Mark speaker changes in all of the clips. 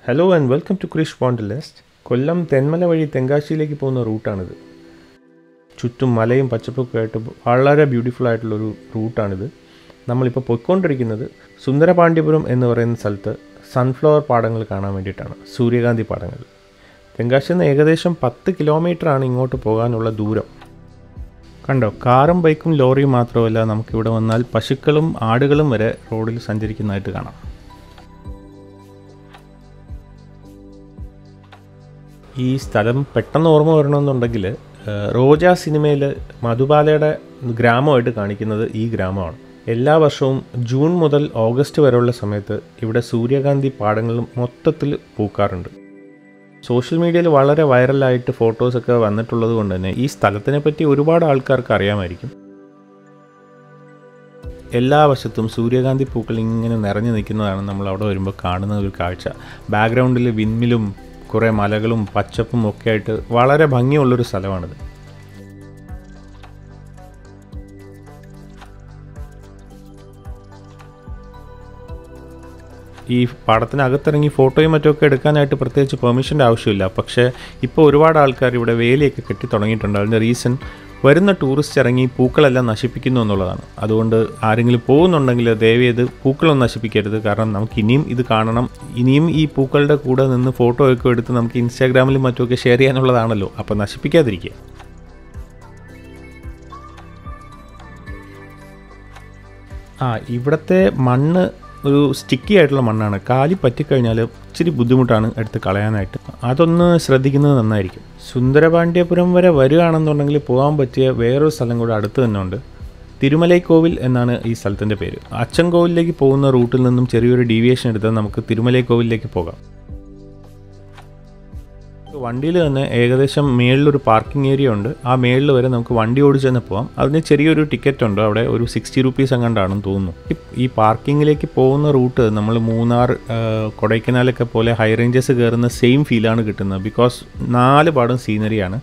Speaker 1: hello and welcome to Krish പോണ്ടലെസ്റ്റ് കൊല്ലം തെന്മല വഴി തെങ്കാശിയിലേക്ക് പോകുന്ന റൂട്ടാണിത് ചുറ്റും മലയും പച്ചപ്പൊക്കെ ആയിട്ട് വളരെ ബ്യൂട്ടിഫുൾ ആയിട്ടുള്ളൊരു റൂട്ടാണിത് നമ്മളിപ്പോൾ പൊയ്ക്കൊണ്ടിരിക്കുന്നത് സുന്ദരപാണ്ഡ്യപുരം എന്ന് പറയുന്ന സ്ഥലത്ത് സൺഫ്ലവർ പാടങ്ങൾ കാണാൻ വേണ്ടിയിട്ടാണ് സൂര്യകാന്തി പാടങ്ങൾ തെങ്കാശിയിൽ നിന്ന് ഏകദേശം പത്ത് കിലോമീറ്ററാണ് ഇങ്ങോട്ട് പോകാനുള്ള ദൂരം കണ്ടോ കാറും ബൈക്കും ലോറിയും മാത്രമല്ല നമുക്കിവിടെ വന്നാൽ പശുക്കളും ആടുകളും വരെ റോഡിൽ സഞ്ചരിക്കുന്നതായിട്ട് കാണാം ഈ സ്ഥലം പെട്ടെന്ന് ഓർമ്മ വരണമെന്നുണ്ടെങ്കിൽ റോജ സിനിമയിൽ മധുബാലയുടെ ഗ്രാമമായിട്ട് കാണിക്കുന്നത് ഈ ഗ്രാമമാണ് എല്ലാ വർഷവും ജൂൺ മുതൽ ഓഗസ്റ്റ് വരെയുള്ള സമയത്ത് ഇവിടെ സൂര്യകാന്തി പാടങ്ങളും മൊത്തത്തിൽ പൂക്കാറുണ്ട് സോഷ്യൽ മീഡിയയിൽ വളരെ വൈറലായിട്ട് ഫോട്ടോസൊക്കെ വന്നിട്ടുള്ളത് കൊണ്ട് തന്നെ ഈ സ്ഥലത്തിനെ പറ്റി ഒരുപാട് ആൾക്കാർക്ക് അറിയാമായിരിക്കും എല്ലാ വശത്തും സൂര്യകാന്തി പൂക്കൾ ഇങ്ങനെ നിറഞ്ഞു നിൽക്കുന്നതാണ് നമ്മൾ അവിടെ വരുമ്പോൾ കാണുന്ന ഒരു കാഴ്ച ബാക്ക്ഗ്രൗണ്ടിൽ വിൻമിലും കുറേ മലകളും പച്ചപ്പും ഒക്കെ ആയിട്ട് വളരെ ഭംഗിയുള്ളൊരു സ്ഥലമാണിത് ഈ പാടത്തിനകത്തിറങ്ങി ഫോട്ടോയും മറ്റുമൊക്കെ എടുക്കാനായിട്ട് പ്രത്യേകിച്ച് പെർമിഷൻ്റെ ആവശ്യമില്ല പക്ഷേ ഇപ്പോൾ ഒരുപാട് ആൾക്കാർ ഇവിടെ വേലിയൊക്കെ കെട്ടി തുടങ്ങിയിട്ടുണ്ട് അതിൻ്റെ റീസൺ വരുന്ന ടൂറിസ്റ്റ് ഇറങ്ങി പൂക്കളെല്ലാം നശിപ്പിക്കുന്നു എന്നുള്ളതാണ് അതുകൊണ്ട് ആരെങ്കിലും പോകുന്നുണ്ടെങ്കിൽ ദയവേത് പൂക്കളൊന്നും നശിപ്പിക്കരുത് കാരണം നമുക്ക് ഇനിയും ഇത് കാണണം ഇനിയും ഈ പൂക്കളുടെ കൂടെ നിന്ന് ഫോട്ടോ ഒക്കെ എടുത്ത് നമുക്ക് ഇൻസ്റ്റാഗ്രാമിലും മറ്റുമൊക്കെ ഷെയർ ചെയ്യാനുള്ളതാണല്ലോ അപ്പോൾ നശിപ്പിക്കാതിരിക്കുക ആ ഇവിടുത്തെ മണ്ണ് ഒരു സ്റ്റിക്കി ആയിട്ടുള്ള മണ്ണാണ് കാലി പറ്റിക്കഴിഞ്ഞാൽ ഇച്ചിരി ബുദ്ധിമുട്ടാണ് എടുത്ത് കളയാനായിട്ട് അതൊന്ന് ശ്രദ്ധിക്കുന്നത് നന്നായിരിക്കും സുന്ദരപാണ്ഡ്യപുരം വരെ വരികയാണെന്നുണ്ടെങ്കിൽ പോകാൻ പറ്റിയ വേറൊരു സ്ഥലം കൂടെ അടുത്ത് തന്നെ ഉണ്ട് തിരുമലൈക്കോവിൽ എന്നാണ് ഈ സ്ഥലത്തിൻ്റെ പേര് അച്ചൻകോവിലേക്ക് പോകുന്ന റൂട്ടിൽ നിന്നും ചെറിയൊരു ഡീവിയേഷൻ എടുത്താൽ നമുക്ക് തിരുമലൈക്കോവിലേക്ക് പോകാം വണ്ടിയിൽ തന്നെ ഏകദേശം മേളിലൊരു പാർക്കിംഗ് ഏരിയ ഉണ്ട് ആ മേളിൽ വരെ നമുക്ക് വണ്ടി ഓടിച്ച് തന്നെ പോകാം അതിന് ചെറിയൊരു ടിക്കറ്റ് ഉണ്ട് അവിടെ ഒരു സിക്സ്റ്റി റുപ്പീസ് എങ്ങാണ്ടാണെന്ന് തോന്നുന്നു ഈ പാർക്കിങ്ങിലേക്ക് പോകുന്ന റൂട്ട് നമ്മൾ മൂന്നാർ കൊടൈക്കനാലൊക്കെ പോലെ ഹൈ റേഞ്ചസ് കയറുന്ന സെയിം ഫീലാണ് കിട്ടുന്നത് ബിക്കോസ് നാല് പാടും സീനറിയാണ്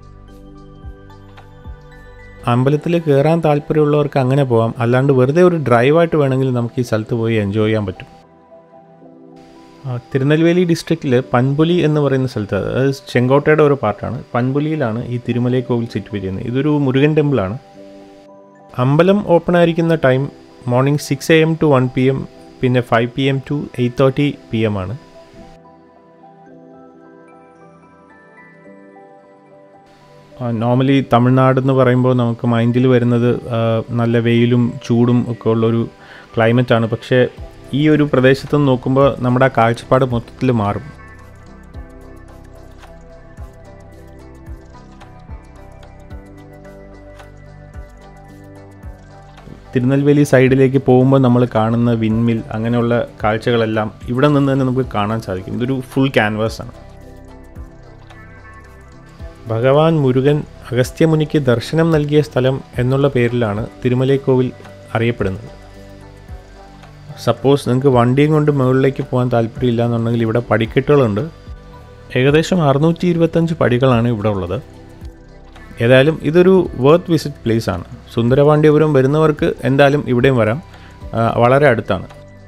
Speaker 1: അമ്പലത്തിൽ കയറാൻ താല്പര്യമുള്ളവർക്ക് അങ്ങനെ പോകാം അല്ലാണ്ട് വെറുതെ ഒരു ഡ്രൈവായിട്ട് വേണമെങ്കിൽ നമുക്ക് ഈ സ്ഥലത്ത് പോയി എൻജോയ് ചെയ്യാൻ പറ്റും തിരുനെൽവേലി ഡിസ്ട്രിക്റ്റിൽ പൻപുലി എന്ന് പറയുന്ന സ്ഥലത്ത് അതായത് ചെങ്കോട്ടയുടെ ഒരു പാർട്ടാണ് പൻപുലിയിലാണ് ഈ തിരുമലൈ കോവിൽ സിറ്റുവേറ്റ് ചെയ്യുന്നത് ഇതൊരു മുരുകൻ ടെമ്പിളാണ് അമ്പലം ഓപ്പൺ ആയിരിക്കുന്ന time morning six A M to one P M പിന്നെ five P M to eight thirty P M ആണ് നോർമലി തമിഴ്നാട് എന്ന് പറയുമ്പോൾ നമുക്ക് മൈൻഡിൽ വരുന്നത് നല്ല വെയിലും ചൂടും ഒക്കെ ഉള്ളൊരു ക്ലൈമറ്റാണ് പക്ഷേ ഈ ഒരു പ്രദേശത്ത് നിന്ന് നോക്കുമ്പോൾ നമ്മുടെ ആ കാഴ്ചപ്പാട് മൊത്തത്തിൽ മാറും തിരുനെൽവേലി സൈഡിലേക്ക് പോകുമ്പോൾ നമ്മൾ കാണുന്ന വിൻമിൽ അങ്ങനെയുള്ള കാഴ്ചകളെല്ലാം ഇവിടെ നിന്ന് തന്നെ നമുക്ക് കാണാൻ സാധിക്കും ഇതൊരു ഫുൾ ക്യാൻവാസ് ആണ് ഭഗവാൻ മുരുകൻ അഗസ്ത്യമുനിക്ക് ദർശനം നൽകിയ സ്ഥലം എന്നുള്ള പേരിലാണ് തിരുമലൈക്കോവിൽ അറിയപ്പെടുന്നത് സപ്പോസ് നിങ്ങൾക്ക് വണ്ടിയും കൊണ്ട് മുകളിലേക്ക് പോകാൻ താല്പര്യമില്ല എന്നുണ്ടെങ്കിൽ ഇവിടെ പടിക്കെട്ടുകളുണ്ട് ഏകദേശം അറുന്നൂറ്റി ഇരുപത്തഞ്ച് പടികളാണ് ഇവിടെ ഉള്ളത് ഏതായാലും ഇതൊരു വർത്ത് വിസിറ്റ് പ്ലേസ് ആണ് സുന്ദരപാണ്ഡ്യപുരം വരുന്നവർക്ക് എന്തായാലും ഇവിടെയും വരാം വളരെ അടുത്താണ്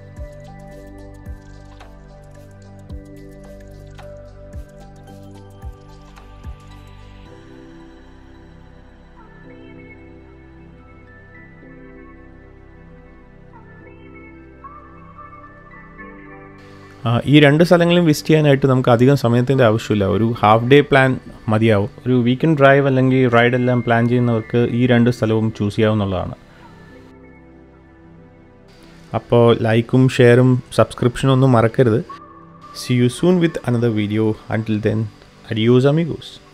Speaker 1: ഈ രണ്ട് സ്ഥലങ്ങളും വിസിറ്റ് ചെയ്യാനായിട്ട് നമുക്ക് അധികം സമയത്തിൻ്റെ ആവശ്യമില്ല ഒരു ഹാഫ് ഡേ പ്ലാൻ മതിയാവും ഒരു വീക്കെൻഡ് ഡ്രൈവ് അല്ലെങ്കിൽ റൈഡ് എല്ലാം പ്ലാൻ ചെയ്യുന്നവർക്ക് ഈ രണ്ട് സ്ഥലവും ചൂസ് ചെയ്യാവുന്നതാണ് അപ്പോൾ ലൈക്കും ഷെയറും സബ്സ്ക്രിപ്ഷനും ഒന്നും മറക്കരുത് see you soon with another video until then അഡിയോസ് അമിഗോസ്